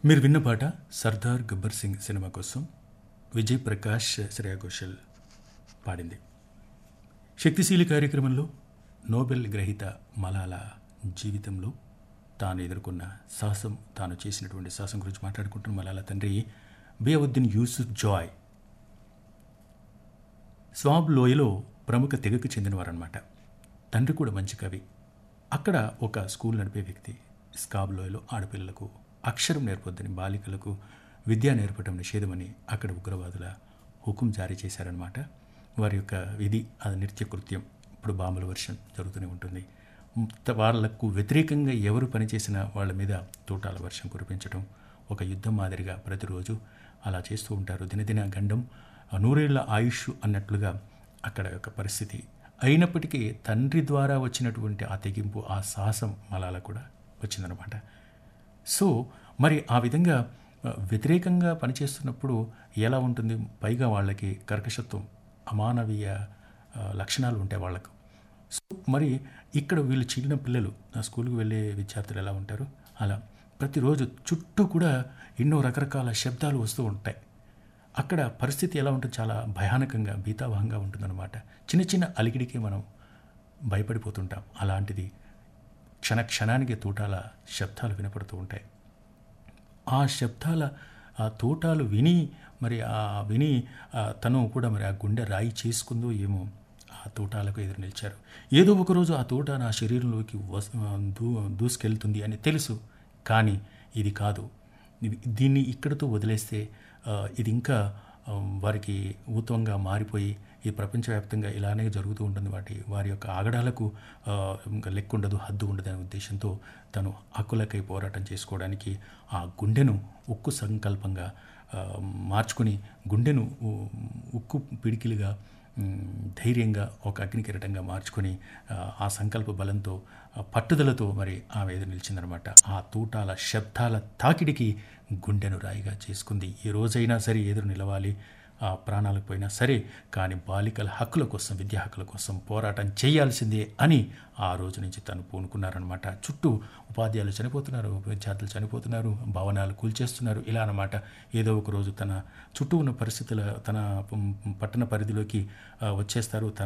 మీరు విన్న పాట సర్దార్ గబ్బర్ సింగ్ సినిమా కోసం విజయ్ ప్రకాష్ శ్రేయా ఘోషల్ పాడింది శక్తిశీలి కార్యక్రమంలో నోబెల్ గ్రహీత మలాలా జీవితంలో తాను ఎదుర్కొన్న సాహసం తాను చేసినటువంటి సాహసం గురించి మాట్లాడుకుంటున్న మలాలా తండ్రి బియావుద్దీన్ యూసుఫ్ జాయ్ స్వాబ్ లోయలో ప్రముఖ తెగకు చెందినవారన్నమాట తండ్రి కూడా మంచి కవి అక్కడ ఒక స్కూల్ నడిపే వ్యక్తి స్కాబ్ లోయలో ఆడపిల్లలకు అక్షరం నేర్పొద్దని బాలికలకు విద్య నేర్పడం నిషేధమని అక్కడ ఉగ్రవాదుల హుకుం జారీ చేశారనమాట వారి యొక్క విధి అది నిత్య కృత్యం ఇప్పుడు బాంబుల వర్షం జరుగుతూనే ఉంటుంది త- వాళ్లకు వ్యతిరేకంగా ఎవరు పనిచేసినా వాళ్ళ మీద తూటాల వర్షం కురిపించడం ఒక యుద్ధం మాదిరిగా ప్రతిరోజు అలా చేస్తూ ఉంటారు దినదిన గండం ఆ నూరేళ్ల ఆయుష్ అన్నట్లుగా అక్కడ యొక్క పరిస్థితి అయినప్పటికీ తండ్రి ద్వారా వచ్చినటువంటి ఆ తెగింపు ఆ సాహసం మలాల కూడా వచ్చిందనమాట సో మరి ఆ విధంగా ఆ, వ్యతిరేకంగా పనిచేస్తున్నప్పుడు ఎలా ఉంటుంది పైగా వాళ్ళకి కర్కశత్వం అమానవీయ ఆ, లక్షణాలు ఉంటాయి వాళ్ళకు సో మరి ఇక్కడ వీళ్ళు చిన్న పిల్లలు ఆ స్కూల్కి వెళ్ళే విద్యార్థులు ఎలా ఉంటారు అలా ప్రతిరోజు చుట్టూ కూడా ఎన్నో రకరకాల శబ్దాలు వస్తూ ఉంటాయి అక్కడ పరిస్థితి ఎలా ఉంటుంది చాలా భయానకంగా భీతావహంగా ఉంటుందన్నమాట చిన్న చిన్న అలికిడికి మనం భయపడిపోతుంటాం అలాంటిది క్షణ క్షణానికి తూటాల శబ్దాలు వినపడుతూ ఉంటాయి ఆ శబ్దాల ఆ తోటాలు విని మరి ఆ విని ఆ తను కూడా మరి ఆ గుండె రాయి చేసుకుందో ఏమో ఆ తోటాలకు ఎదురు నిలిచారు ఏదో ఒకరోజు ఆ తోట నా శరీరంలోకి వస్ దూ దూసుకెళ్తుంది అని తెలుసు కానీ ఇది కాదు ఇది- దీన్ని ఇక్కడితో వదిలేస్తే ఆ, ఇది ఇంకా ఆ, వారికి ఊతంగా మారిపోయి ఈ ప్రపంచవ్యాప్తంగా ఇలానే జరుగుతూ ఉంటుంది వాటి వారి యొక్క ఆగడాలకు ఆ, ఇంకా లెక్క ఉండదు హద్దు ఉండదు అనే ఉద్దేశంతో తను హక్కులకై పోరాటం చేసుకోవడానికి ఆ గుండెను ఉక్కు సంకల్పంగా ఆ, మార్చుకుని గుండెను ఉ- ఉక్కు పిడికిలుగా మ్, ధైర్యంగా ఒక అగ్నికిరటంగా మార్చుకొని ఆ, ఆ సంకల్ప బలంతో ఆ పట్టుదలతో మరి ఆమె ఎదురు నిలిచిందనమాట ఆ తూటాల శబ్దాల తాకిడికి గుండెను రాయిగా చేసుకుంది ఏ రోజైనా సరే ఎదురు నిలవాలి ఆ ప్రాణాలకు పోయినా సరే కానీ బాలికల హక్కుల కోసం విద్యా హక్కుల కోసం పోరాటం చేయాల్సిందే అని ఆ రోజు నుంచి తను పూనుకున్నారనమాట చుట్టూ ఉపాధ్యాయులు చనిపోతున్నారు విద్యార్థులు చనిపోతున్నారు భవనాలు కూల్చేస్తున్నారు ఇలా అన్నమాట ఏదో ఒక రోజు తన చుట్టూ ఉన్న పరిస్థితుల తన పం- పట్టణ పరిధిలోకి ఆ, వచ్చేస్తారు తన